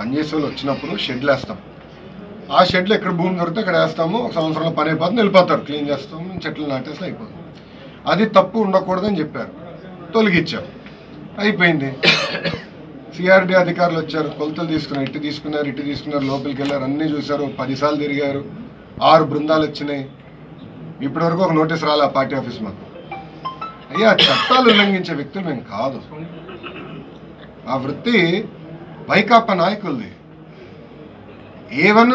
పనిచేసే వాళ్ళు వచ్చినప్పుడు షెడ్లు వేస్తాం ఆ షెడ్లు ఎక్కడ భూమి దొరికితే అక్కడ వేస్తాము ఒక సంవత్సరంలో పని అయిపోతుంది వెళ్ళిపోతారు క్లీన్ చేస్తాము చెట్లు నాటేసి అయిపోతుంది అది తప్పు ఉండకూడదని చెప్పారు తొలగించాం అయిపోయింది సిఆర్డి అధికారులు వచ్చారు కొలతలు తీసుకున్నారు ఇటు తీసుకున్నారు ఇటు తీసుకున్నారు లోపలికి వెళ్ళారు అన్నీ చూశారు పదిసార్లు తిరిగారు ఆరు బృందాలు వచ్చినాయి ఇప్పటివరకు ఒక నోటీస్ రాలే ఆ పార్టీ ఆఫీస్ మాకు అయ్యా చట్టాలు ఉల్లంఘించే వ్యక్తులు మేము కాదు ఆ వృత్తి వైకాపా నాయకులది ఏ వన్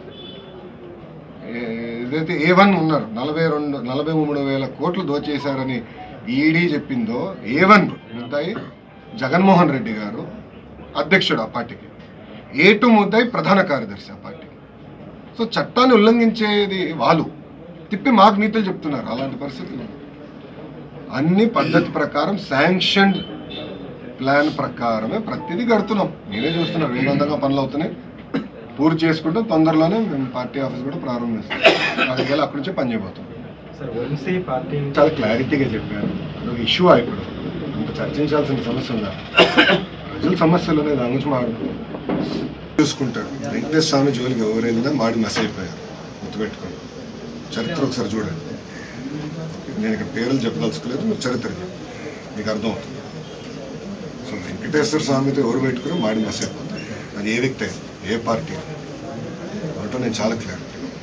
ఏదైతే ఏ వన్ ఉన్నారు నలభై రెండు నలభై మూడు వేల కోట్లు దోచేశారని ఈడీ చెప్పిందో ఏ వన్ ముద్దాయి జగన్మోహన్ రెడ్డి గారు అధ్యక్షుడు ఆ పార్టీకి ఏ టూ ముద్దాయి ప్రధాన కార్యదర్శి ఆ పార్టీకి సో చట్టాన్ని ఉల్లంఘించేది వాళ్ళు తిప్పి మాకు నీతులు చెప్తున్నారు అలాంటి పరిస్థితులు అన్ని పద్ధతి ప్రకారం శాంక్షన్ ప్లాన్ ప్రకారమే ప్రతిదీ కడుతున్నాం మీరే చూస్తున్నారు వేగవంతంగా పనులు అవుతున్నాయి పూర్తి చేసుకుంటూ తొందరలోనే మేము పార్టీ ఆఫీస్ కూడా ప్రారంభిస్తాం అక్కడికి వెళ్ళి అక్కడి నుంచే పని చేయబోతాం సార్ వంశీ పార్టీ చాలా క్లారిటీగా చెప్పారు అదొక ఇష్యూ ఇప్పుడు అంత చర్చించాల్సిన సమస్య ఉందా ప్రజల సమస్యలు ఉన్నాయి దాని గురించి మాట్లాడు చూసుకుంటాడు వెంకటేశ్వర స్వామి జోలికి ఎవరైందా మాడి మస్ అయిపోయారు గుర్తుపెట్టుకోండి చరిత్ర ఒకసారి చూడండి నేను ఇక్కడ పేర్లు చెప్పదలుచుకోలేదు మీరు చరిత్ర చెప్పండి. మీకు అర్థం అవుతుంది సో వెంకటేశ్వర స్వామితో ఎవరు పెట్టుకుని మాడి మస్ అయిపోతారు అది ఏ వ్యక్తి అయినా, ఏ పార్టీ అయినా. దాంట్లో నేను చాలా క్లియర్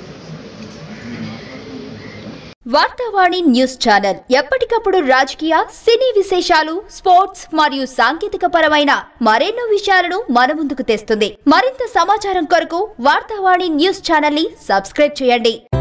వార్తావాణి న్యూస్ ఛానల్ ఎప్పటికప్పుడు రాజకీయ సినీ విశేషాలు స్పోర్ట్స్ మరియు సాంకేతిక పరమైన మరెన్నో విషయాలను మన ముందుకు తెస్తుంది మరింత సమాచారం కొరకు వార్తావాణి న్యూస్ ఛానల్ ని సబ్స్క్రైబ్ చేయండి